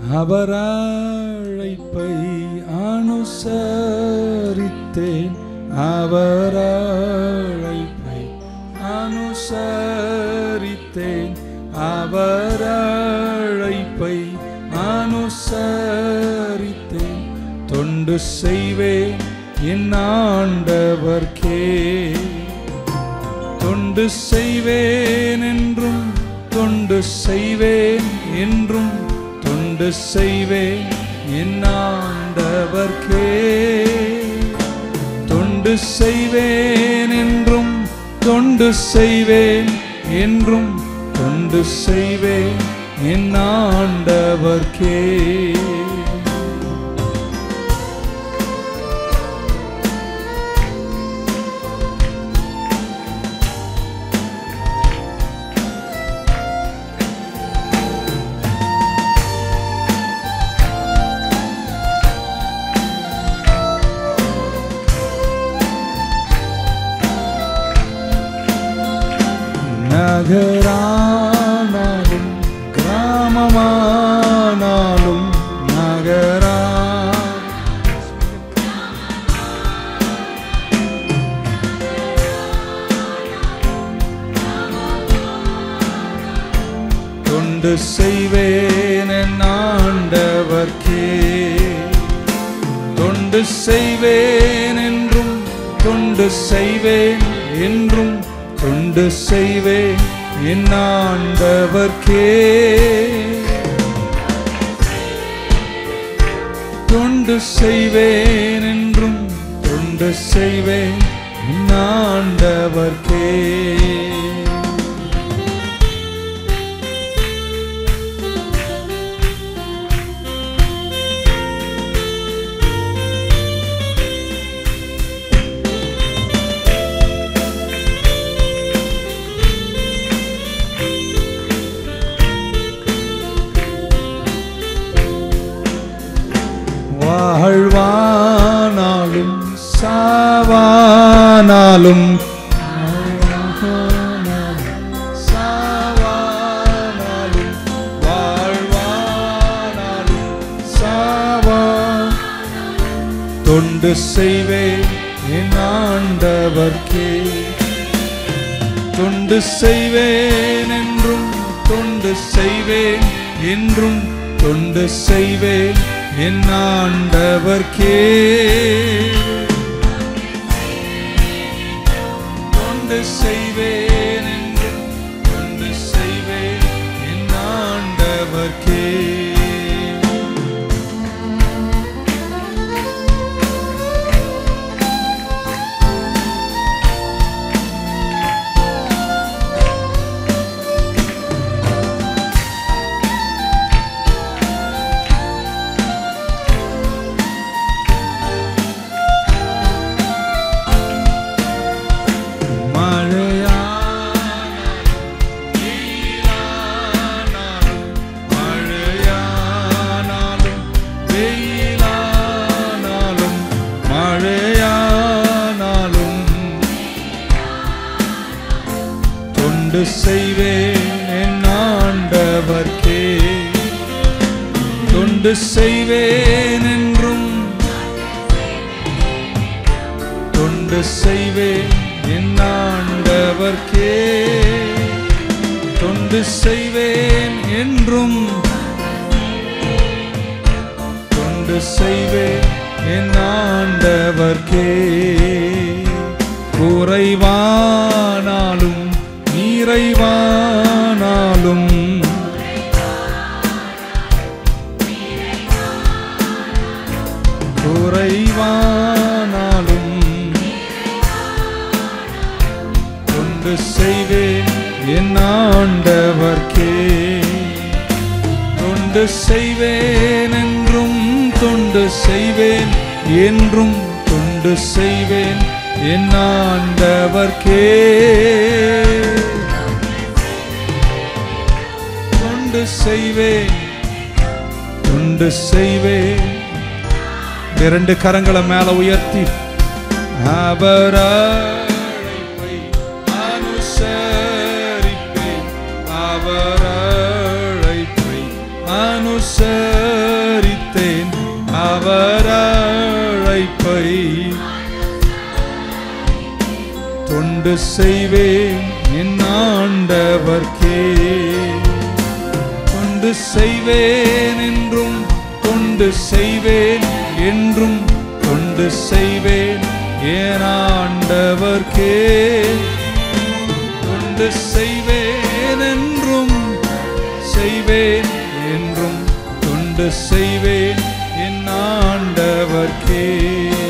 அவர் அழைப்பை அனுசரித்தேன் அவர் அழைப்பை அனுசரித்தேன் அவர் அழைப்பை அனுசரித்தேன் தொண்டு செய்வேன் என் ஆண்டவர்க்கே தொண்டு செய்வேன் என்றும் தொண்டு செய்வேன் என்றும் தொண்டு செய்வேன் என் ஆண்டவர்க்கே தொண்டு செய்வேன் என்றும் தொண்டு செய்வேன் என்றும் தொண்டு செய்வேன் என் ஆண்டவர்க்கே நகரானாலும் கிராமமானாலும் நகரா தொண்டு செய்வேன் என் ஆண்டவர்க்கே தொண்டு செய்வேன் என்றும் தொண்டு செய்வேன் என்றும் தொண்டு செய்வேன் என் ஆண்டவர்க்கே தொண்டு செய்வேன் என்றும் தொண்டு செய்வேன் என் ஆண்டவர்க்கே வாழ்வானாலும் சாவானாலும் சாவானாலும் வாழ்வானாலும் சாவா தொண்டு செய்வேன் என் ஆண்டவர்க்கே தொண்டு செய்வேன் என்றும் தொண்டு செய்வேன் என்றும் தொண்டு செய்வேன் என் ஆண்டவர்க்கே தொண்டு செய்வேன் என்றும் தொண்டு செய்வேன் என் ஆண்டவர்க்கே மழையானாலும் வெயிலானாலும் மழையானாலும் தொண்டு செய்வேன் என் ஆண்டவர்க்கே தொண்டு செய்வேன் என்றும் தொண்டு செய்வேன் என் ஆண்டவர்க்கே தொண்டு செய்வேன் என்றும் தொண்டு செய்வேன் என் ஆண்டவர்க்கே குறைவானாலும் நிறைவானாலும் குறைவானாலும் தொண்டு செய்வேன் என் ஆண்டவர்க்கே தொண்டு செய்வேன் என்றும் தொண்டு செய்வேன் என்றும் தொண்டு செய்வேன் என் ஆண்டவர்க்கே தொண்டு செய்வேன் தொண்டு செய்வேன் இரண்டு கரங்களை மேல உயர்த்தி அவர் அழைப்பை அனுசரிப்பேன் அவர் அழைப்பை அனுசரி அவர் அழைப்பை தொண்டு செய்வேன் என் ஆண்டவர்க்கே தொண்டு செய்வேன் என்றும் தொண்டு செய்வேன் என்றும் தொண்டு செய்வேன் என் ஆண்டவர்க்கே தொண்டு செய்வேன் என்றும் செய்வேன் என்றும் தொண்டு செய்வேன் என் ஆண்டவர்க்கே